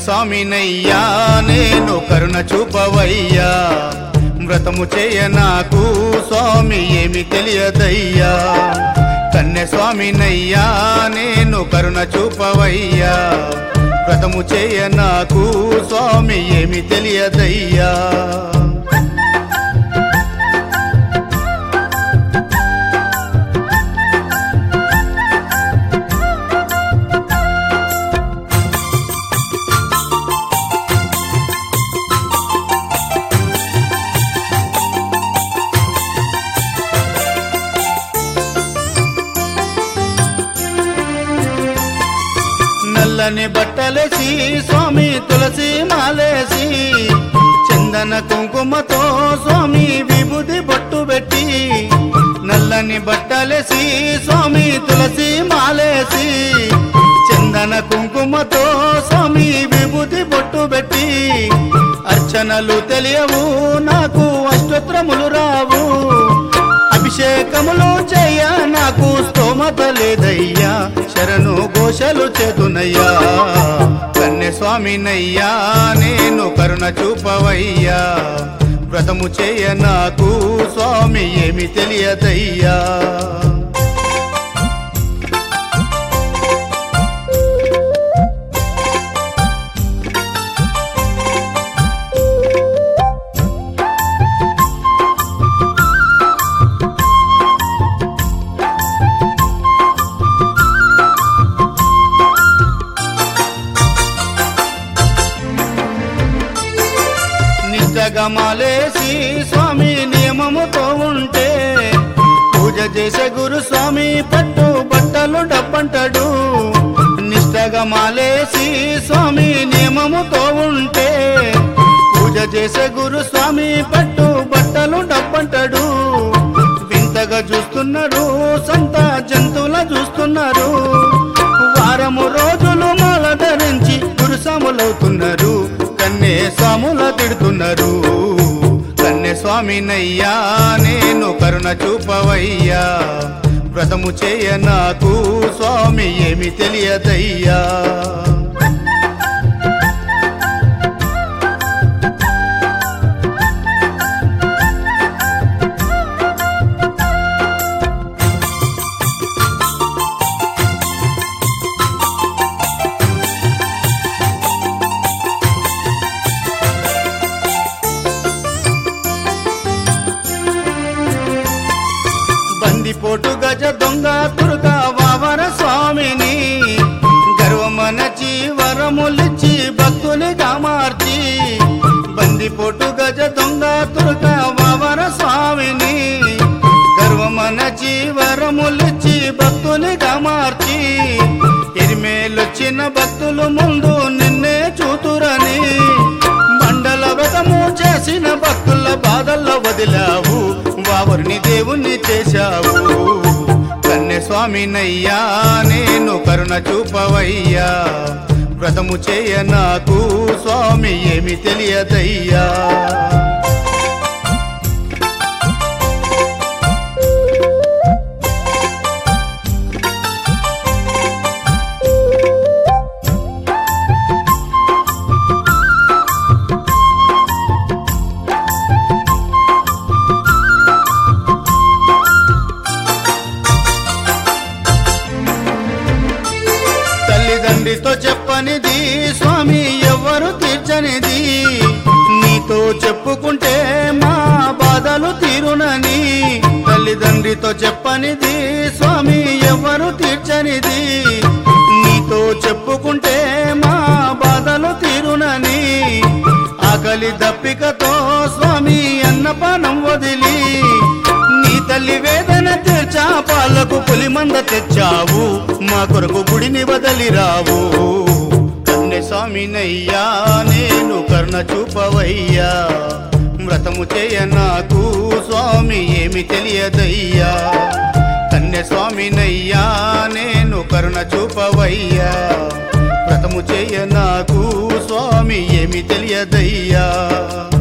స్వామినయ్యా నేను కరుణ చూపవయ్యా వ్రతము చేయ నాకు స్వామి ఏమి తెలియదయ్యా కన్య స్వామినయ్యా నేను కరుణ చూపవయ్యా వ్రతము చేయ నాకు స్వామి ఏమి తెలియదయ్యా నల్లని బట్టలేసి స్వామి తులసి మాలేసి చందన కుంకుమతో స్వామి విభూతి బొట్టు పెట్టి నల్లని బట్టలేసి స్వామి తులసి మాలేసి చందన కుంకుమతో స్వామి విభూతి బొట్టు పెట్టి అర్చనలు తెలియవు నాకు అష్టోత్రములు రావు అభిషేకములు చేయ నాకు స్తోమత లేదయ్యా శరణు ఘోషలు చేతునయ్యా కన్య స్వామినయ్యా నేను కరుణ చూపవయ్యా వ్రతము చేయ నాకు స్వామి ఏమి తెలియదయ్యా నిష్టగా మాలేసి స్వామి నియమముతో ఉంటే పూజ చేసే గురు స్వామి పట్టు బట్టలు డబ్బంటాడు నిష్టగా మాలేసి స్వామి నియమముతో ఉంటే పూజ చేసే గురు స్వామి పట్టు బట్టలు డబ్బంటాడు వింతగా చూస్తున్నారు సంత జంతువుల చూస్తున్నారు వారము రోజులు మాల ధరించి గురుసాములవుతున్నారు కన్నే స్వాముల తిడుతున్నారు కన్నె స్వామినయ్యా నేను కరుణ చూపవయ్యా వ్రతము చేయ నాకు స్వామి ఏమి తెలియదయ్యా బందిపోటు గజ దొంగ దుర్గ వావర స్వామిని గర్వమనచి వరములిచ్చి భక్తునిగా మార్చి బందిపోటు గజ దొంగ దుర్గ వావర స్వామిని గర్వమనచి వరములిచ్చి భక్తునిగా మార్చి ఎరిమేలొచ్చిన భక్తులు ముందు నిన్నే చూతురని మండల వ్రతము చేసిన భక్తుల బాధల్లో వదిలావు వావరిని దేవుణ్ణి చేశావు కన్య స్వామినయ్యా నేను కరుణ చూపవయ్యా వ్రతము చేయ నాకు స్వామి ఏమి తెలియదయ్యా తల్లిదండ్రితో చెప్పనిది స్వామి ఎవరు తీర్చనిది నీతో చెప్పుకుంటే మా బాధలు తీరునని తల్లిదండ్రితో చెప్పనిది స్వామి ఎవరు తీర్చనిది నీతో చెప్పుకుంటే మా బాధలు తీరునని ఆకలి దప్పికతో స్వామి అన్నపానం వదిలి నీ తల్లి వేదన తీర్చా పాలకు పులిమంద తెచ్చావు మా కొరకు గుడిని వదలి రావు కన్నె స్వామినయ్యా నేను కరుణ చూపవయ్యా వ్రతము చేయ నాకు స్వామి ఏమి తెలియదయ్యా కన్య స్వామినయ్యా నేను కరుణ చూపవయ్యా వ్రతము చేయ నాకు స్వామి ఏమి తెలియదయ్యా